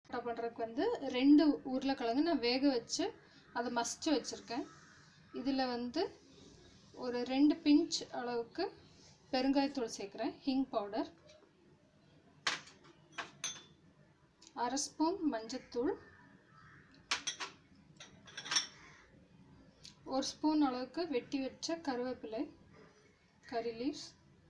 பரோட்டா பண்ணுறதுக்கு வந்து ரெண்டு உருளைக்கிழங்கு நான் வேக வச்சு அதை மசிச்சு வச்சுருக்கேன் இதில் வந்து ஒரு ரெண்டு பிஞ்ச் அளவுக்கு பெருங்காயத்தூள் சேர்க்குறேன் ஹிங் பவுடர் அரை ஸ்பூன் மஞ்சத்தூள் ஒரு ஸ்பூன் அளவுக்கு வெட்டி வச்ச கருவேப்பிலை கறி லீவ்ஸ்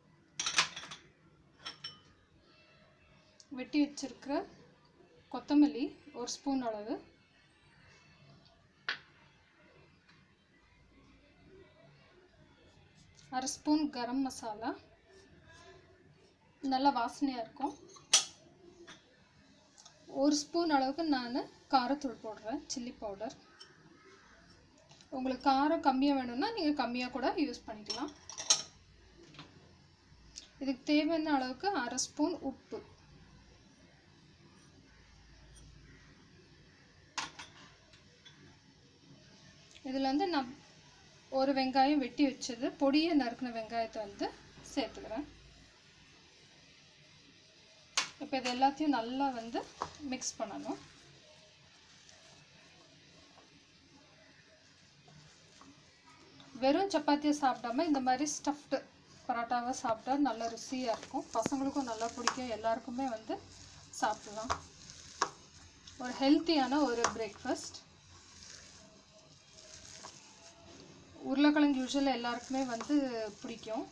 வெட்டி வச்சிருக்கிற கொத்தமல்லி ஒரு ஸ்பூன் அளவு அரை ஸ்பூன் கரம் மசாலா நல்லா வாசனையாக இருக்கும் ஒரு ஸ்பூன் அளவுக்கு நான் காரத்தூள் போடுறேன் சில்லி பவுடர் உங்களுக்கு காரம் கம்மியாக வேணும்னா நீங்கள் கம்மியாக கூட யூஸ் பண்ணிக்கலாம் இதுக்கு தேவையான அளவுக்கு அரை ஸ்பூன் உப்பு இதில் வந்து நான் ஒரு வெங்காயம் வெட்டி வச்சது பொடியை நறுக்கின வெங்காயத்தை வந்து சேர்த்துக்கிறேன் இப்போ இது எல்லாத்தையும் நல்லா வந்து மிக்ஸ் பண்ணணும் வெறும் சப்பாத்தியை சாப்பிடாம இந்த மாதிரி ஸ்டஃப்டு பரோட்டாவை சாப்பிட்டா நல்ல ருசியாக இருக்கும் பசங்களுக்கும் நல்லா பிடிக்கும் எல்லாருக்குமே வந்து சாப்பிடலாம் ஒரு ஹெல்த்தியான ஒரு பிரேக்ஃபாஸ்ட் உருளைக்கிழங்கு யூஸ்வலாக எல்லாருக்குமே வந்து பிடிக்கும்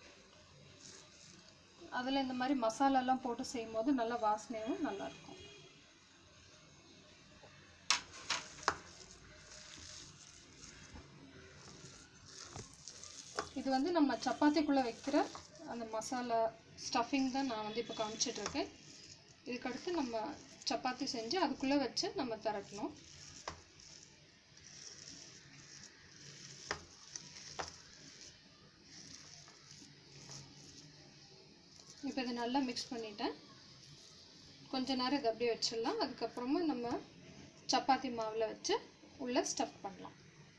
அதில் இந்த மாதிரி மசாலாலாம் போட்டு செய்யும்போது நல்ல வாசனையும் நல்லாயிருக்கும் இது வந்து நம்ம சப்பாத்திக்குள்ளே வைக்கிற அந்த மசாலா ஸ்டஃபிங் தான் நான் வந்து இப்போ காமிச்சிட்ருக்கேன் இதுக்கடுத்து நம்ம சப்பாத்தி செஞ்சு அதுக்குள்ளே வச்சு நம்ம திரட்டணும் இப்போ இதை நல்லா மிக்ஸ் பண்ணிட்டேன் கொஞ்ச நேரம் இதை அப்படியே வச்சிடலாம் அதுக்கப்புறமா நம்ம சப்பாத்தி மாவில் வச்சு உள்ளே ஸ்டஃப் பண்ணலாம்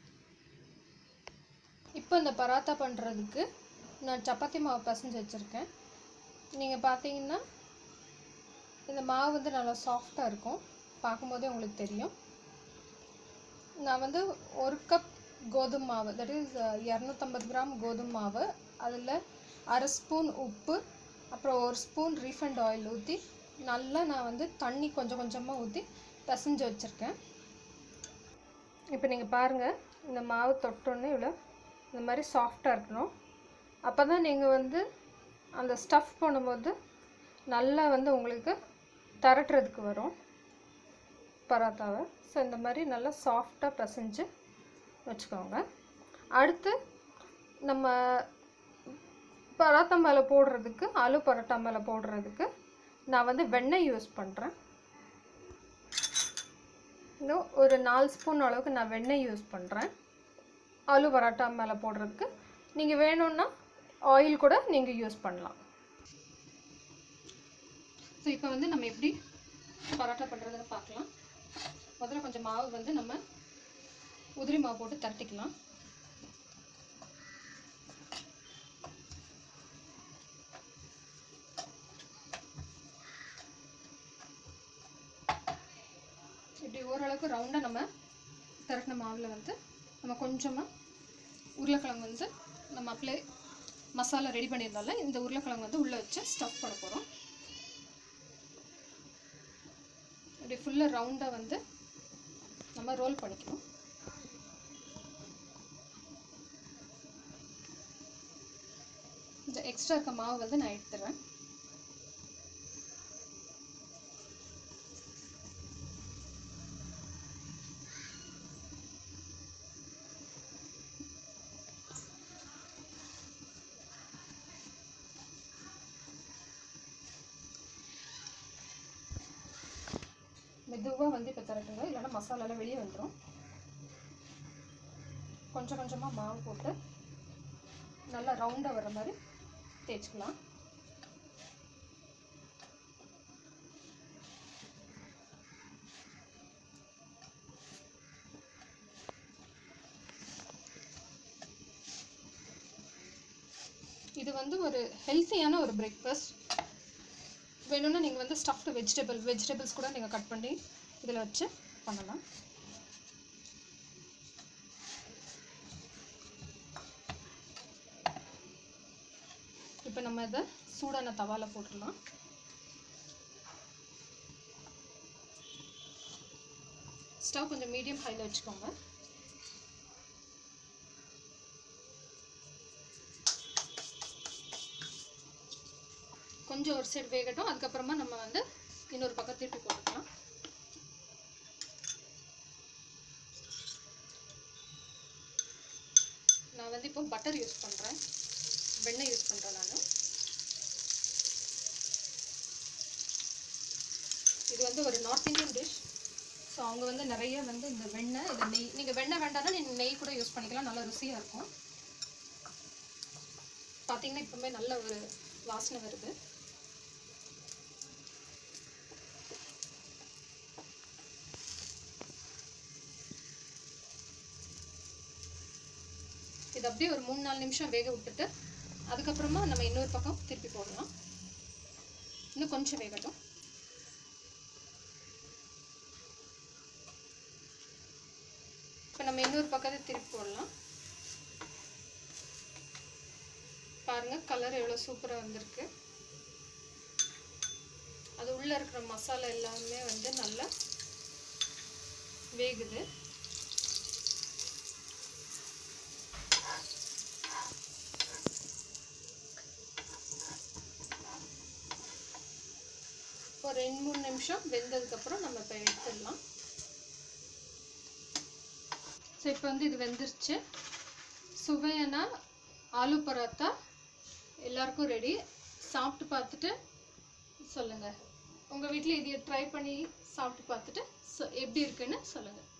இப்போ இந்த பராத்தா பண்ணுறதுக்கு நான் சப்பாத்தி மாவு பசஞ்சு வச்சுருக்கேன் நீங்கள் பார்த்தீங்கன்னா இந்த மாவு வந்து நல்லா சாஃப்டாக இருக்கும் பார்க்கும்போதே உங்களுக்கு தெரியும் நான் வந்து ஒரு கப் கோதுமை மாவு தட் இஸ் இரநூத்தம்பது கிராம் கோதுமை மாவு அதில் அரை ஸ்பூன் உப்பு அப்புறம் ஒரு ஸ்பூன் ரீஃபண்ட் ஆயில் ஊற்றி நல்லா நான் வந்து தண்ணி கொஞ்சம் கொஞ்சமாக ஊற்றி பிசைஞ்சு வச்சுருக்கேன் இப்போ நீங்கள் பாருங்கள் இந்த மாவு தொட்டோன்னே இவ்வளோ இந்த மாதிரி சாஃப்டாக இருக்கணும் அப்போ தான் நீங்கள் வந்து அந்த ஸ்டஃப் பண்ணும்போது நல்லா வந்து உங்களுக்கு திரட்டுறதுக்கு வரும் பராத்தாவை ஸோ இந்த மாதிரி நல்லா சாஃப்டாக பிசைஞ்சு வச்சுக்கோங்க அடுத்து நம்ம பராத்தா மேலே போடுறதுக்கு ஆலு பரோட்டா மேலே போடுறதுக்கு நான் வந்து வெண்ணெய் யூஸ் பண்ணுறேன் இன்னும் ஒரு நாலு ஸ்பூன் அளவுக்கு நான் வெண்ணெய் யூஸ் பண்ணுறேன் ஆலு பரோட்டா மேலே போடுறதுக்கு நீங்கள் வேணும்னா ஆயில் கூட நீங்கள் யூஸ் பண்ணலாம் ஸோ இப்போ வந்து நம்ம எப்படி பரோட்டா பண்ணுறதுன்னு பார்க்கலாம் முதல்ல கொஞ்சம் மாவு வந்து நம்ம உதிரி மாவு போட்டு தரட்டிக்கலாம் இப்படி ஓரளவுக்கு ரவுண்டாக நம்ம திரட்டின மாவில் வந்து நம்ம கொஞ்சமாக உருளைக்கிழங்கு வந்து நம்ம அப்ளை மசாலா ரெடி பண்ணியிருந்தோம்ல இந்த உருளைக்கிழங்கு வந்து உள்ளே வச்சு ஸ்டஃப் பண்ண போகிறோம் இப்படி ஃபுல்லாக ரவுண்டாக வந்து நம்ம ரோல் பண்ணிக்கணும் இந்த எக்ஸ்ட்ரா இருக்க மாவு வந்து நான் எடுத்துறேன் மெதுவாக வந்து இப்போ திரட்டுங்க இல்லைன்னா மசாலாலாம் வெளியே வந்துடும் கொஞ்சம் கொஞ்சமாக மாவு போட்டு நல்லா ரவுண்டாக வர மாதிரி தேய்ச்சிக்கலாம் இது வந்து ஒரு ஹெல்த்தியான ஒரு பிரேக்ஃபாஸ்ட் வேணும்னா நீங்கள் வந்து ஸ்டஃப்டு வெஜிடபிள் வெஜிடபிள்ஸ் கூட நீங்கள் கட் பண்ணி இதில் வச்சு பண்ணலாம் இப்போ நம்ம இதை சூடான தவால போட்டுடலாம் ஸ்டவ் கொஞ்சம் மீடியம் ஹையில் வச்சுக்கோங்க கொஞ்சம் ஒரு சைடு வேகட்டும் அதுக்கப்புறமா நம்ம வந்து இன்னொரு பக்கம் திருப்பி போட்டுக்கலாம் நான் வந்து இப்போ பட்டர் யூஸ் பண்ணுறேன் வெண்ணெய் யூஸ் பண்ணுறேன் நான் இது வந்து ஒரு நார்த் இந்தியன் டிஷ் ஸோ அவங்க வந்து நிறைய வந்து இந்த வெண்ணெய் இது நெய் நீங்கள் வெண்ணெய் வேண்டாம்னா நீங்கள் நெய் கூட யூஸ் பண்ணிக்கலாம் நல்லா ருசியாக இருக்கும் பார்த்தீங்கன்னா இப்போமே நல்ல ஒரு வாசனை வருது இது அப்படியே ஒரு மூணு நாலு நிமிஷம் வேக விட்டுட்டு அதுக்கப்புறமா நம்ம இன்னொரு பக்கம் திருப்பி போடலாம் இன்னும் கொஞ்சம் வேகட்டும் இப்போ நம்ம இன்னொரு பக்கத்தை திருப்பி போடலாம் பாருங்க கலர் எவ்வளோ சூப்பராக வந்திருக்கு அது உள்ளே இருக்கிற மசாலா எல்லாமே வந்து நல்லா வேகுது ஒரு ரெண்டு மூணு நிமிஷம் வெந்ததுக்கப்புறம் நம்ம இப்போ எடுத்துடலாம் ஸோ இப்போ வந்து இது வெந்துருச்சு சுவையான ஆலு பரோட்டா எல்லாருக்கும் ரெடி சாப்பிட்டு பார்த்துட்டு சொல்லுங்கள் உங்கள் வீட்டில் இதை ட்ரை பண்ணி சாப்பிட்டு பார்த்துட்டு சொ எப்படி இருக்குன்னு சொல்லுங்கள்